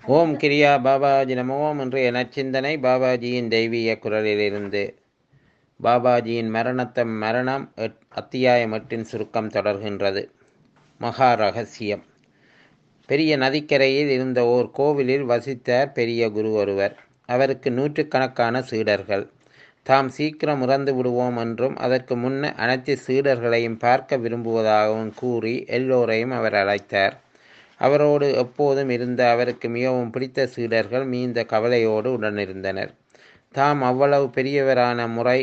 ஓம் கிரியா பாபாஜி நமோம் இன்றைய நச்சிந்தனை பாபாஜியின் தெய்வீக குரலிலிருந்து பாபாஜியின் மரணத்தம் மரணம் எட் அத்தியாயம் எட்டின் சுருக்கம் தொடர்கின்றது மகா ரகசியம் பெரிய நதிக்கரையில் இருந்த ஓர் கோவிலில் வசித்தார் பெரிய குரு ஒருவர் அவருக்கு நூற்றுக்கணக்கான சீடர்கள் தாம் சீக்கிரம் இறந்து விடுவோம் என்றும் அதற்கு முன்ன அனைத்து சீடர்களையும் பார்க்க விரும்புவதாகவும் கூறி எல்லோரையும் அவர் அழைத்தார் அவரோடு எப்போதும் இருந்த அவருக்கு மிகவும் பிடித்த சீடர்கள் மீந்த கவலையோடு உடனிருந்தனர் தாம் அவ்வளவு பெரியவரான முறை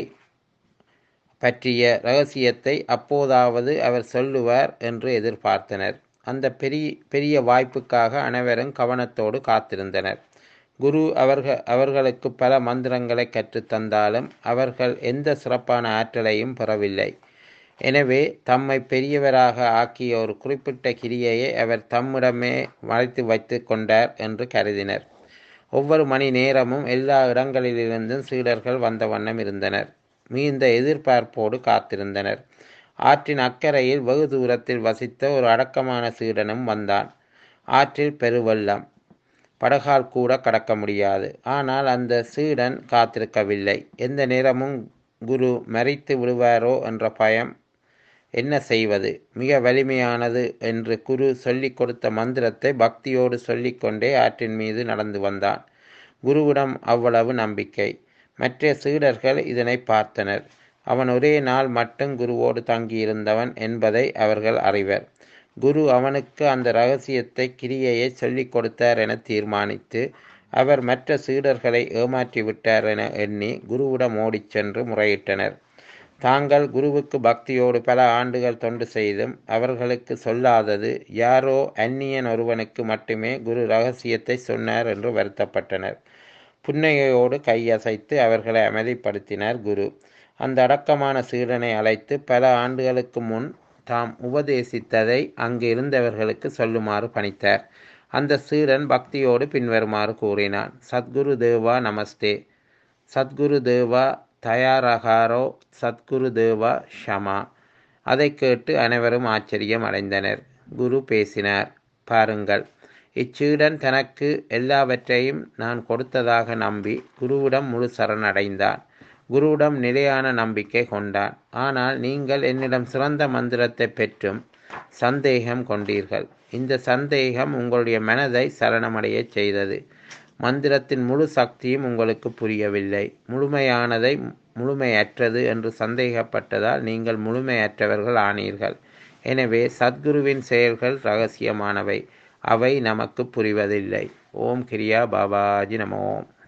பற்றிய ரகசியத்தை அப்போதாவது அவர் சொல்லுவார் என்று எதிர்பார்த்தனர் அந்த பெரிய பெரிய வாய்ப்புக்காக அனைவரும் கவனத்தோடு காத்திருந்தனர் குரு அவர்கள் அவர்களுக்கு பல மந்திரங்களை கற்றுத்தந்தாலும் அவர்கள் எந்த சிறப்பான ஆற்றலையும் பெறவில்லை எனவே தம்மை பெரியவராக ஆக்கிய ஒரு குறிப்பிட்ட கிரியையை அவர் தம்மிடமே மறைத்து வைத்து கொண்டார் என்று கருதினர் ஒவ்வொரு மணி நேரமும் எல்லா இடங்களிலிருந்தும் சீடர்கள் வந்த வண்ணம் இருந்தனர் மிகுந்த எதிர்பார்ப்போடு காத்திருந்தனர் ஆற்றின் அக்கறையில் வெகு தூரத்தில் வசித்த ஒரு அடக்கமான சீடனும் வந்தான் ஆற்றில் பெருவெள்ளம் படகால் கூட கடக்க முடியாது ஆனால் அந்த சீடன் காத்திருக்கவில்லை எந்த நேரமும் குரு மறித்து விடுவாரோ என்ற பயம் என்ன செய்வது மிக வலிமையானது என்று குரு சொல்லிக் கொடுத்த மந்திரத்தை பக்தியோடு சொல்லிக்கொண்டே ஆற்றின் மீது நடந்து வந்தான் குருவிடம் அவ்வளவு நம்பிக்கை மற்ற சீடர்கள் இதனை பார்த்தனர் அவன் ஒரே நாள் மட்டும் குருவோடு தங்கியிருந்தவன் என்பதை அவர்கள் அறிவர் குரு அவனுக்கு அந்த ரகசியத்தை கிரியையை சொல்லிக் கொடுத்தார் என தீர்மானித்து அவர் மற்ற சீடர்களை ஏமாற்றிவிட்டார் என எண்ணி குருவிடம் ஓடிச் சென்று முறையிட்டனர் தாங்கள் குருவுக்கு பக்தியோடு பல ஆண்டுகள் தொண்டு செய்தும் அவர்களுக்கு சொல்லாதது யாரோ அந்நியன் ஒருவனுக்கு மட்டுமே குரு ரகசியத்தை சொன்னார் என்று வருத்தப்பட்டனர் புன்னகையோடு கையசைத்து அவர்களை அமைதிப்படுத்தினார் குரு அந்த அடக்கமான சீடனை அழைத்து பல ஆண்டுகளுக்கு முன் தாம் உபதேசித்ததை அங்கு இருந்தவர்களுக்கு சொல்லுமாறு பணித்தார் அந்த சீடன் பக்தியோடு பின்வருமாறு கூறினான் சத்குரு தேவா நமஸ்தே சத்குரு தேவா தயாரகாரோ சத்குரு தேவா ஷமா அதை கேட்டு அனைவரும் ஆச்சரியம் அடைந்தனர் குரு பேசினார் பாருங்கள் இச்சீடன் தனக்கு எல்லாவற்றையும் நான் கொடுத்ததாக நம்பி குருவிடம் முழு சரணடைந்தான் குருவிடம் நிலையான நம்பிக்கை கொண்டான் ஆனால் நீங்கள் என்னிடம் சிறந்த மந்திரத்தை பெற்றும் சந்தேகம் கொண்டீர்கள் இந்த சந்தேகம் உங்களுடைய மனதை சரணமடையச் செய்தது மந்திரத்தின் முழு சக்தியும் உங்களுக்கு புரியவில்லை முழுமையானதை முழுமையற்றது என்று சந்தேகப்பட்டதால் நீங்கள் முழுமையற்றவர்கள் ஆனீர்கள் எனவே சத்குருவின் செயல்கள் ரகசியமானவை அவை நமக்கு புரிவதில்லை ஓம் கிரியா பாபாஜி நமோம்